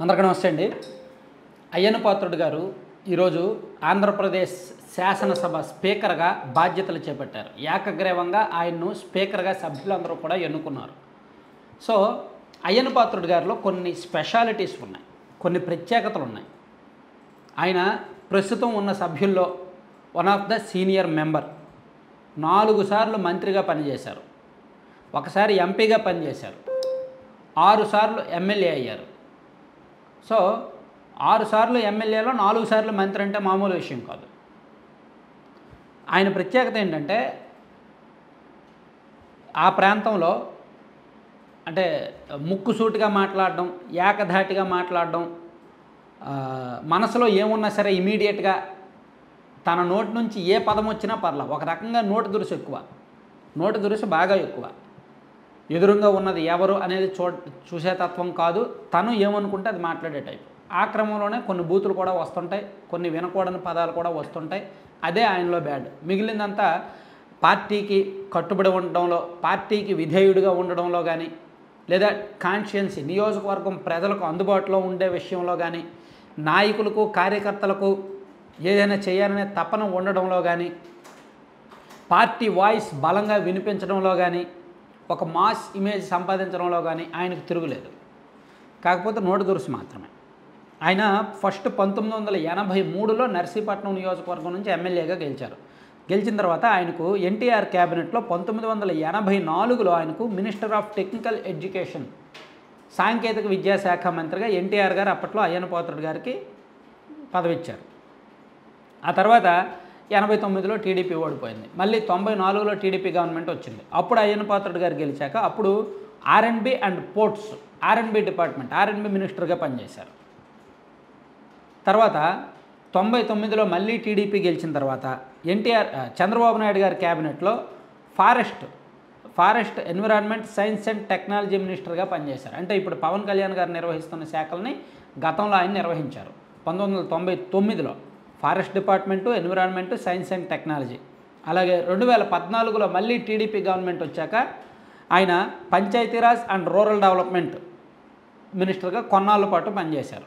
అందరికీ నమస్తే అండి అయ్యన్న పాత్రుడు గారు ఈరోజు ఆంధ్రప్రదేశ్ శాసనసభ స్పీకర్గా బాధ్యతలు చేపట్టారు ఏకగ్రీవంగా ఆయన్ను స్పీకర్గా సభ్యులందరూ కూడా ఎన్నుకున్నారు సో అయ్యన్న పాత్రుడు గారిలో కొన్ని స్పెషాలిటీస్ ఉన్నాయి కొన్ని ప్రత్యేకతలు ఉన్నాయి ఆయన ప్రస్తుతం ఉన్న సభ్యుల్లో one of the senior member నాలుగు సార్లు మంత్రిగా పనిచేశారు ఒకసారి ఎంపీగా పనిచేశారు ఆరు సార్లు ఎమ్మెల్యే అయ్యారు సో ఆరు సార్లు ఎమ్మెల్యేలో నాలుగు సార్లు మంత్రి అంటే మామూలు విషయం కాదు ఆయన ప్రత్యేకత ఏంటంటే ఆ ప్రాంతంలో అంటే ముక్కుసూటిగా మాట్లాడడం ఏకధాటిగా మాట్లాడడం ఆ, మనసులో ఏమున్నా సరే ఇమీడియట్గా తన నోటి నుంచి ఏ పదం వచ్చినా పర్లా ఒక రకంగా నోటి దురుసు ఎక్కువ నోటి దురుసు బాగా ఎక్కువ ఎదురుగా ఉన్నది ఎవరు అనేది చూ చూసే తత్వం కాదు తను ఏమనుకుంటే అది మాట్లాడే టైప్ ఆ క్రమంలోనే కొన్ని బూతులు కూడా వస్తుంటాయి కొన్ని వినకూడని పదాలు కూడా వస్తుంటాయి అదే ఆయనలో బ్యాడ్ మిగిలిందంతా పార్టీకి కట్టుబడి ఉండడంలో పార్టీకి విధేయుడిగా ఉండడంలో కానీ లేదా కాన్షియన్సీ నియోజకవర్గం ప్రజలకు అందుబాటులో ఉండే విషయంలో కానీ నాయకులకు కార్యకర్తలకు ఏదైనా చేయాలనే తపన ఉండడంలో కానీ పార్టీ వాయిస్ బలంగా వినిపించడంలో కానీ ఒక మాస్ ఇమేజ్ సంపాదించడంలో కానీ ఆయనకు తిరుగులేదు కాకపోతే నోటి దురుసు మాత్రమే ఆయన ఫస్ట్ పంతొమ్మిది వందల ఎనభై మూడులో నర్సీపట్నం నియోజకవర్గం నుంచి ఎమ్మెల్యేగా గెలిచారు గెలిచిన తర్వాత ఆయనకు ఎన్టీఆర్ క్యాబినెట్లో పంతొమ్మిది వందల ఎనభై నాలుగులో ఆయనకు మినిస్టర్ ఆఫ్ టెక్నికల్ ఎడ్యుకేషన్ సాంకేతిక విద్యాశాఖ మంత్రిగా ఎన్టీఆర్ గారు అప్పట్లో అయ్యన్న పాత్రుడు గారికి పదవి ఇచ్చారు ఆ తర్వాత ఎనభై తొమ్మిదిలో టీడీపీ ఓడిపోయింది మళ్ళీ తొంభై నాలుగులో టీడీపీ గవర్నమెంట్ వచ్చింది అప్పుడు అయ్యన్న పాత్రుడు గారు గెలిచాక అప్పుడు ఆర్ఎండ్బి అండ్ పోర్ట్స్ ఆర్ఎండ్బి డిపార్ట్మెంట్ ఆర్ఎండ్బి మినిస్టర్గా పనిచేశారు తర్వాత తొంభై తొమ్మిదిలో మళ్ళీ టీడీపీ గెలిచిన తర్వాత ఎన్టీఆర్ ఆ, చంద్రబాబు నాయుడు గారి క్యాబినెట్లో forest forest environment science and technology మినిస్టర్గా పనిచేశారు అంటే ఇప్పుడు పవన్ కళ్యాణ్ గారు నిర్వహిస్తున్న శాఖల్ని గతంలో ఆయన నిర్వహించారు పంతొమ్మిది వందల తొంభై తొమ్మిదిలో forest department environment science and technology అలాగే రెండు వేల పద్నాలుగులో మళ్ళీ టీడీపీ గవర్నమెంట్ వచ్చాక ఆయన పంచాయతీరాజ్ అండ్ రూరల్ డెవలప్మెంట్ మినిస్టర్గా కొన్నాళ్ళ పాటు పనిచేశారు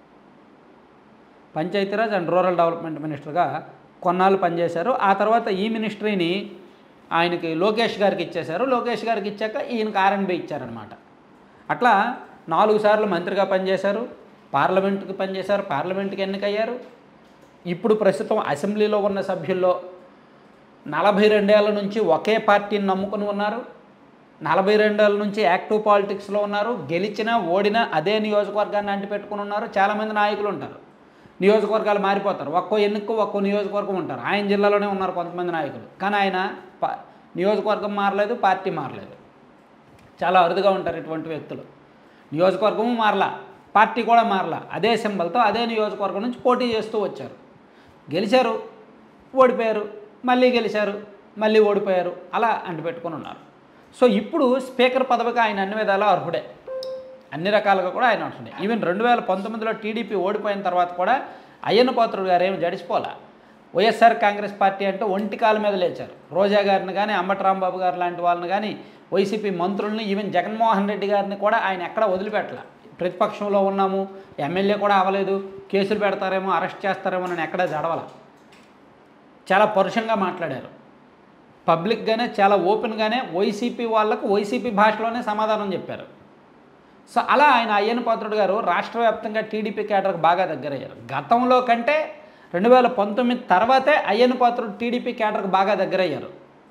పంచాయతీరాజ్ అండ్ రూరల్ డెవలప్మెంట్ మినిస్టర్గా కొన్నాళ్ళు పనిచేశారు ఆ తర్వాత ఈ మినిస్ట్రీని ఆయనకి లోకేష్ గారికి ఇచ్చేశారు లోకేష్ గారికి ఇచ్చాక ఈయనకి ఆర్ఎన్బి ఇచ్చారనమాట అట్లా నాలుగు సార్లు మంత్రిగా పనిచేశారు పార్లమెంటుకి పనిచేశారు పార్లమెంట్కి ఎన్నికయ్యారు ఇప్పుడు ప్రస్తుతం అసెంబ్లీలో ఉన్న సభ్యుల్లో నలభై రెండేళ్ల నుంచి ఒకే పార్టీని నమ్ముకుని ఉన్నారు నలభై రెండేళ్ల నుంచి యాక్టివ్ పాలిటిక్స్లో ఉన్నారు గెలిచినా ఓడినా అదే నియోజకవర్గాన్ని అంటిపెట్టుకుని ఉన్నారు చాలామంది నాయకులు ఉంటారు నియోజకవర్గాలు మారిపోతారు ఒక్కో ఎన్నికకు ఒక్కో నియోజకవర్గం ఉంటారు ఆయన జిల్లాలోనే ఉన్నారు కొంతమంది నాయకులు కానీ ఆయన ప నియోజకవర్గం మారలేదు పార్టీ మారలేదు చాలా అరుదుగా ఉంటారు ఇటువంటి వ్యక్తులు నియోజకవర్గము మారలా పార్టీ కూడా మారలా అదే సింబల్తో అదే నియోజకవర్గం నుంచి పోటీ చేస్తూ వచ్చారు గెలిచారు ఓడిపోయారు మళ్ళీ గెలిచారు మళ్ళీ ఓడిపోయారు అలా అంటిపెట్టుకొని ఉన్నారు సో ఇప్పుడు స్పీకర్ పదవికి ఆయన అన్ని విధాలా అర్హుడే అన్ని రకాలుగా కూడా ఆయన అర్హుడే ఈవెన్ రెండు వేల పంతొమ్మిదిలో టీడీపీ ఓడిపోయిన తర్వాత కూడా అయ్యన్న పాత్రుడు గారు ఏమి జడిచిపోలా వైఎస్ఆర్ కాంగ్రెస్ పార్టీ అంటే ఒంటి కాలు మీద లేచారు రోజా గారిని కానీ అంబటి రాంబాబు గారు లాంటి వాళ్ళని కానీ వైసీపీ మంత్రుల్ని ఈవెన్ జగన్మోహన్ రెడ్డి గారిని కూడా ఆయన ఎక్కడ వదిలిపెట్టల ప్రతిపక్షంలో ఉన్నాము ఎమ్మెల్యే కూడా అవ్వలేదు కేసులు పెడతారేమో అరెస్ట్ చేస్తారేమో అని ఎక్కడా జడవల చాలా పరుషంగా మాట్లాడారు పబ్లిక్గానే చాలా ఓపెన్గానే వైసీపీ వాళ్ళకు వైసీపీ భాషలోనే సమాధానం చెప్పారు సో అలా ఆయన అయ్యన్న పాత్రుడు గారు రాష్ట్ర వ్యాప్తంగా టీడీపీ కేడర్కి బాగా దగ్గరయ్యారు గతంలో కంటే రెండు వేల పంతొమ్మిది తర్వాతే అయ్యన్న పాత్రుడు టీడీపీ కేడర్కి బాగా దగ్గరయ్యారు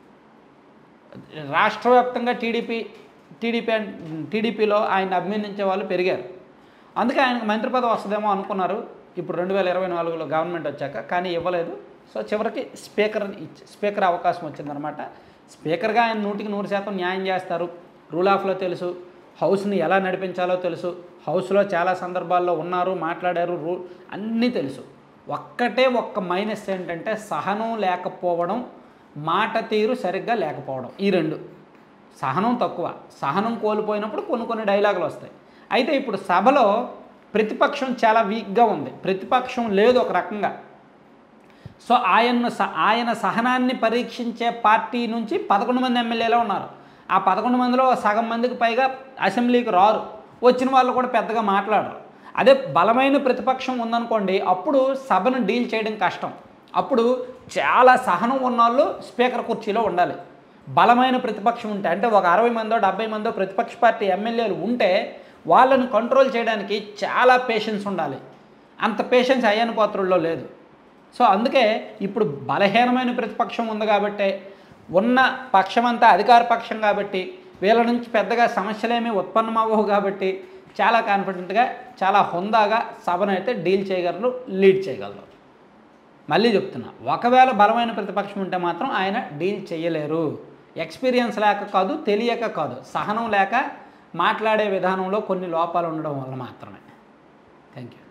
రాష్ట్ర వ్యాప్తంగా టీడీపీ టీడీపీ అండ్ టీడీపీలో ఆయన అభినందించే వాళ్ళు పెరిగారు అందుకే ఆయనకు మంత్రి పదవి వస్తుందేమో అనుకున్నారు ఇప్పుడు రెండు వేల ఇరవై నాలుగులో గవర్నమెంట్ వచ్చాక కానీ ఇవ్వలేదు సో చివరికి స్పీకర్ ఇచ్చి స్పీకర్ అవకాశం వచ్చిందనమాట స్పీకర్గా ఆయన నూటికి నూరు శాతం న్యాయం చేస్తారు రూల్ ఆఫ్లో తెలుసు హౌస్ని ఎలా నడిపించాలో తెలుసు హౌస్లో చాలా సందర్భాల్లో ఉన్నారు మాట్లాడారు రూ అన్నీ తెలుసు ఒక్కటే ఒక్క మైనస్ ఏంటంటే సహనం లేకపోవడం మాట తీరు సరిగ్గా లేకపోవడం ఈ రెండు సహనం తక్కువ సహనం కోల్పోయినప్పుడు కొన్ని కొన్ని డైలాగులు వస్తాయి అయితే ఇప్పుడు సభలో ప్రతిపక్షం చాలా వీక్గా ఉంది ప్రతిపక్షం లేదు ఒక రకంగా సో ఆయన స ఆయన సహనాన్ని పరీక్షించే పార్టీ నుంచి పదకొండు మంది ఎమ్మెల్యేలు ఉన్నారు ఆ పదకొండు మందిలో సగం మందికి పైగా అసెంబ్లీకి రారు వచ్చిన వాళ్ళు కూడా పెద్దగా మాట్లాడరు అదే బలమైన ప్రతిపక్షం ఉందనుకోండి అప్పుడు సభను డీల్ చేయడం కష్టం అప్పుడు చాలా సహనం ఉన్నవాళ్ళు స్పీకర్ కుర్చీలో ఉండాలి బలమైన ప్రతిపక్షం ఉంటే అంటే ఒక అరవై మందో డెబ్బై మందో ప్రతిపక్ష పార్టీ ఎమ్మెల్యేలు ఉంటే వాళ్ళని కంట్రోల్ చేయడానికి చాలా పేషెన్స్ ఉండాలి అంత పేషెన్స్ అయ్యన పాత్రుల్లో లేదు సో అందుకే ఇప్పుడు బలహీనమైన ప్రతిపక్షం ఉంది కాబట్టి ఉన్న పక్షమంతా అధికార పక్షం కాబట్టి వీళ్ళ నుంచి పెద్దగా సమస్యలేమీ ఉత్పన్నమవ్వవు కాబట్టి చాలా కాన్ఫిడెంట్గా చాలా హుందాగా సభను అయితే డీల్ చేయగలరు లీడ్ చేయగలరు మళ్ళీ చెప్తున్నా ఒకవేళ బలమైన ప్రతిపక్షం ఉంటే మాత్రం ఆయన డీల్ చేయలేరు ఎక్స్పీరియన్స్ లేక కాదు తెలియక కాదు సహనం లేక మాట్లాడే విధానంలో కొన్ని లోపాలు ఉండడం వల్ల మాత్రమే థ్యాంక్ యూ